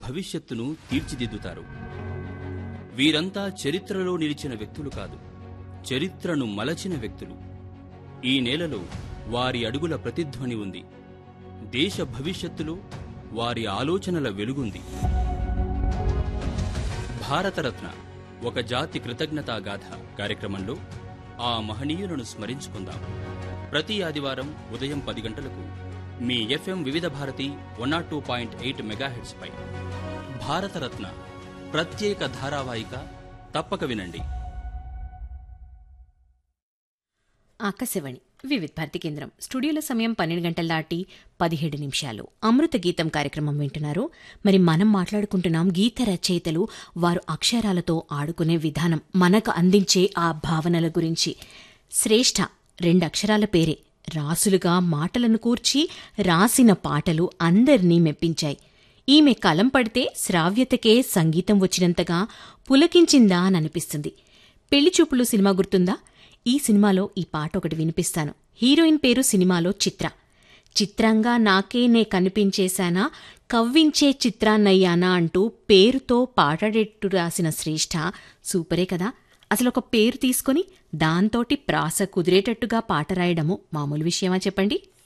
భవిష్యత్తును తీర్చిదిద్దుతారు వీరంతా చరిత్రలో నిలిచిన వ్యక్తులు కాదు చరిత్రను మలచిన వ్యక్తులు ఈ నేలలో వారి అడుగుల ప్రతిధ్వని ఉంది దేశ భవిష్యత్తులో వారి ఆలోచనల వెలుగుంది భారతరత్న ఒక జాతి కృతజ్ఞతా గాథ కార్యక్రమంలో ఆ మహనీయులను స్మరించుకుందాం ప్రతి ఆదివారం ఉదయం పది గంటలకు మీ FM Vividh Bharati one naught two point eight megahertz పై భారతరత్న ప్రత్యేక ధారావాహిక తప్పక వినండి ఆకాశవాణి వివిధ భారతి కేంద్రం స్టూడియోలో సమయం పన్నెండు గంటల దాటి పదిహేడు నిమిషాలు అమృత గీతం కార్యక్రమం వింటున్నారు మరి మనం మాట్లాడుకుంటున్నాం గీత రచయితలు వారు అక్షరాలతో ఆడుకునే విధానం మనకు అందించే ఆ భావనల గురించి శ్రేష్ఠ రెండు అక్షరాల పేరే రాసులుగా మాటలను కూర్చి రాసిన పాటలు అందరినీ మెప్పించాయి ఈమె కలం పడితే శ్రావ్యతకే సంగీతం వచ్చినంతగా పులకించిందా అని అనిపిస్తుంది పెళ్లి చూపులు సినిమా గుర్తుందా ఈ సినిమాలో ఈ పాట ఒకటి వినిపిస్తాను హీరోయిన్ పేరు సినిమాలో చిత్ర చిత్రంగా నాకే నే కనిపించేశానా కవ్వించే చిత్రాన్నయ్యానా అంటూ పేరుతో పాటడెట్టు రాసిన శ్రేష్ఠ సూపరే కదా అసలు ఒక పేరు తీసుకొని దాంతోటి ప్రాస కుదిరేటట్టుగా పాట రాయడము మామూలు విషయమా చెప్పండి